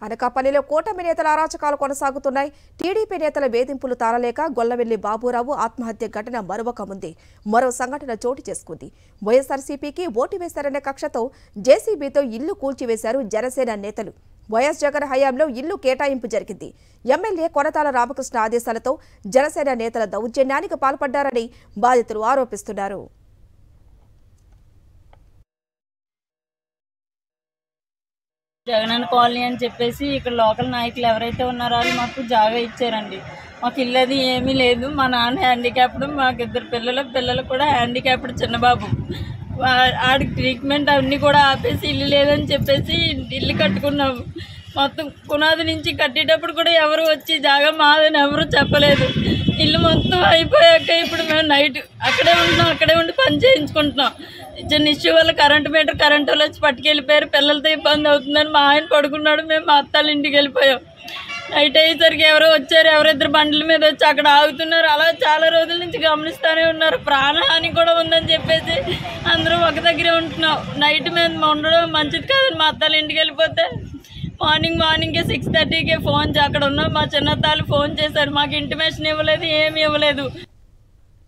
అనకాపల్లిలో కూటమి నేతల అరాచకాలు కొనసాగుతున్నాయి టీడీపీ నేతల వేధింపులు తాళలేక గొల్లవెల్లి బాబురావు ఆత్మహత్య ఘటన మరొక ముందే మరో సంఘటన చోటు చేసుకుంది వైఎస్ఆర్సీపీకి ఓటు వేశారనే కక్షతో జేసీబీతో ఇల్లు కూల్చివేశారు జనసేన నేతలు వైఎస్ జగన్ హయాంలో ఇల్లు కేటాయింపు జరిగింది ఎమ్మెల్యే కొనతాల రామకృష్ణ ఆదేశాలతో జనసేన నేతల దౌర్జన్యానికి పాల్పడ్డారని బాధితులు ఆరోపిస్తున్నారు జగనన్న కాలనీ అని చెప్పేసి ఇక్కడ లోకల్ నాయకులు ఎవరైతే ఉన్నారో వాళ్ళు మాకు జాగా ఇచ్చారండి మాకు ఇల్లు అది ఏమీ లేదు మా నాన్న హ్యాండిక్యాప్డ్ మాకు ఇద్దరు పిల్లలు పిల్లలు కూడా హ్యాండిక్యాప్డ్ చిన్నబాబు వా- ఆడికి ట్రీట్మెంట్ అన్నీ కూడా ఆపేసి ఇల్లు లేదని చెప్పేసి ఇల్లు కట్టుకున్నాము మొత్తం పునాది నుంచి కట్టేటప్పుడు కూడా ఎవరు వచ్చి జాగా మాదని ఎవరు చెప్పలేదు ఇల్లు మొత్తం అయిపోయాక ఇప్పుడు మేము నైట్ అక్కడే ఉంటున్నాం అక్కడే ఉండి పని చేయించుకుంటున్నాం చిన్న ఇష్యూ వల్ల కరెంట్ మీటర్ కరెంట్ వాళ్ళు వచ్చి పట్టుకెళ్ళిపోయారు పిల్లలతో ఇబ్బంది అవుతుందని మా ఆయన పడుకున్నాడు మేము మా అత్తాల ఇంటికి వెళ్ళిపోయాం నైట్ అయ్యేసరికి ఎవరో వచ్చారు ఎవరిద్దరు బండ్ల మీద వచ్చి అక్కడ ఆగుతున్నారు అలా చాలా రోజుల నుంచి గమనిస్తూనే ఉన్నారు ప్రాణహాని కూడా ఉందని చెప్పేసి అందరూ ఒక దగ్గరే ఉంటున్నాం నైట్ మేము ఉండడం మంచిది కాదని మా అత్తాల ఇంటికి వెళ్ళిపోతే మార్నింగ్ మార్నింగే సిక్స్ థర్టీకే ఫోన్ చే- అక్కడ ఉన్న మా చిన్నత్తాలు ఫోన్ చేశారు మాకు ఇంటిమేషన్ ఇవ్వలేదు ఏమి ఇవ్వలేదు